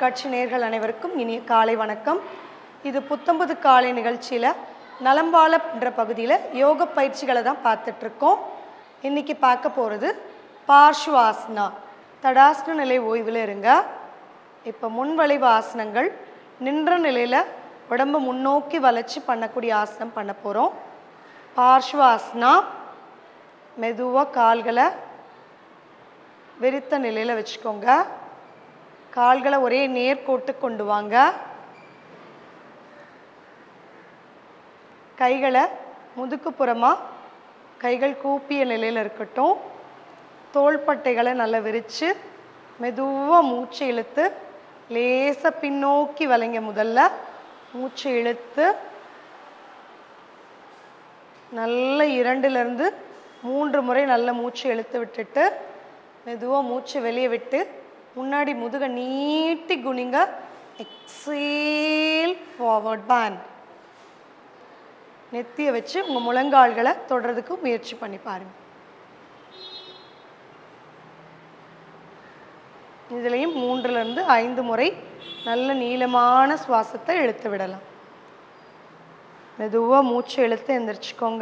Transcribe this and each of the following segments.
தொலைக்காட்சி நேர்கள் அனைவருக்கும் இனிய காலை வணக்கம் இது புத்தம்புது காலை நிகழ்ச்சியில் நலம்பாலம்ன்ற பகுதியில் யோக பயிற்சிகளை தான் பார்த்துட்ருக்கோம் இன்னைக்கு பார்க்க போகிறது பார்ஷ்வாசனா தடாசன நிலை ஓய்வில் இருங்க இப்போ முன்வளைவு ஆசனங்கள் நின்ற நிலையில் உடம்பை முன்னோக்கி வளைச்சி பண்ணக்கூடிய ஆசனம் பண்ண போகிறோம் பார்ஷ்வாசனா மெதுவாக கால்களை விரித்த நிலையில் வச்சுக்கோங்க கால்களை ஒரே நேர்கோட்டு கொண்டு வாங்க கைகளை முதுகுப்புறமாக கைகள் கூப்பிய நிலையில் இருக்கட்டும் தோள்பட்டைகளை நல்லா விரித்து மெதுவாக மூச்சு இழுத்து லேசாக பின்னோக்கி வளைங்க முதல்ல மூச்சு இழுத்து நல்ல இரண்டுலேருந்து மூன்று முறை நல்ல மூச்சு இழுத்து விட்டுட்டு மெதுவாக மூச்சு வெளியே விட்டு முன்னாடி முதுகை நீட்டி குனிங்க எக்ஸேல் ஃபார்வர்ட் பேண்ட் நெத்தியை வச்சு உங்கள் முழங்கால்களை தொடுறதுக்கு முயற்சி பண்ணி பாருங்க இதுலேயும் மூன்றுலேருந்து ஐந்து முறை நல்ல நீளமான சுவாசத்தை இழுத்து விடலாம் மெதுவாக மூச்சு இழுத்து எந்திரிச்சுக்கோங்க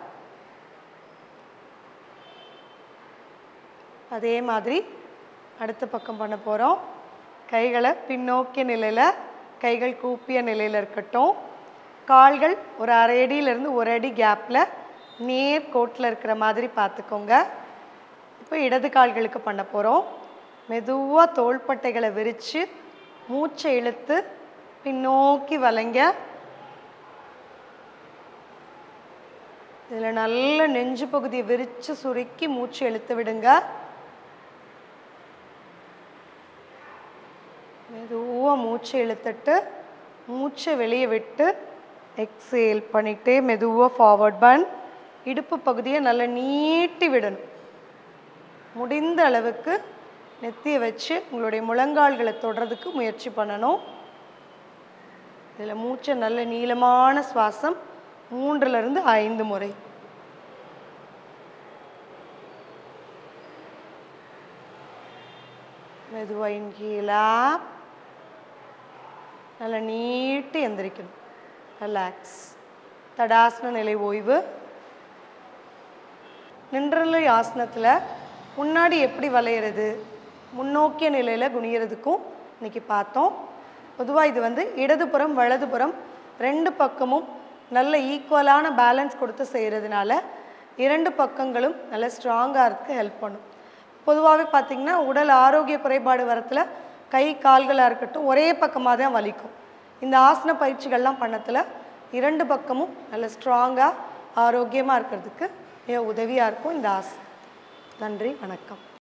அதே மாதிரி அடுத்த பக்கம் பண்ண போகிறோம் கைகளை பின்னோக்கிய நிலையில் கைகள் கூப்பிய நிலையில் இருக்கட்டும் கால்கள் ஒரு அரை அடியிலேருந்து ஒரு அடி கேப்பில் நேர் கோட்டில் இருக்கிற மாதிரி பார்த்துக்கோங்க இப்போ இடது கால்களுக்கு பண்ண போகிறோம் மெதுவாக தோள்பட்டைகளை விரித்து மூச்சை இழுத்து பின்னோக்கி வளைங்க இதில் நல்ல நெஞ்சு பகுதியை விரித்து சுருக்கி மூச்சு இழுத்து விடுங்க மெதுவாக மூச்சு இழுத்துட்டு மூச்சை வெளியே விட்டு எக்ஸேல் பண்ணிகிட்டே மெதுவாக ஃபார்வர்ட் பன் இடுப்பு பகுதியை நல்லா நீட்டி விடணும் முடிந்த அளவுக்கு நெத்தியை வச்சு உங்களுடைய முழங்கால்களை தொடுறதுக்கு முயற்சி பண்ணணும் இதில் மூச்சை நல்ல நீளமான சுவாசம் மூன்றுலேருந்து ஐந்து முறை மெதுவாக இன்கீழா நல்லா நீட்டு எந்திரிக்கணும் ரிலாக்ஸ் தடாசன நிலை ஓய்வு நின்றநிலை ஆசனத்தில் முன்னாடி எப்படி வளையிறது முன்னோக்கிய நிலையில் குனிகிறதுக்கும் இன்னைக்கு பார்த்தோம் பொதுவாக இது வந்து இடதுபுறம் வலதுபுறம் ரெண்டு பக்கமும் நல்ல ஈக்குவலான பேலன்ஸ் கொடுத்து செய்கிறதுனால இரண்டு பக்கங்களும் நல்ல ஸ்ட்ராங்காக இருக்க ஹெல்ப் பண்ணும் பொதுவாகவே பார்த்திங்கன்னா உடல் ஆரோக்கிய குறைபாடு வரத்தில் கை கால்களாக இருக்கட்டும் ஒரே பக்கமாக தான் வலிக்கும் இந்த ஆசன பயிற்சிகள்லாம் பண்ணத்தில் இரண்டு பக்கமும் நல்ல ஸ்ட்ராங்காக ஆரோக்கியமாக இருக்கிறதுக்கு மிக உதவியாக இருக்கும் இந்த ஆசனம் நன்றி வணக்கம்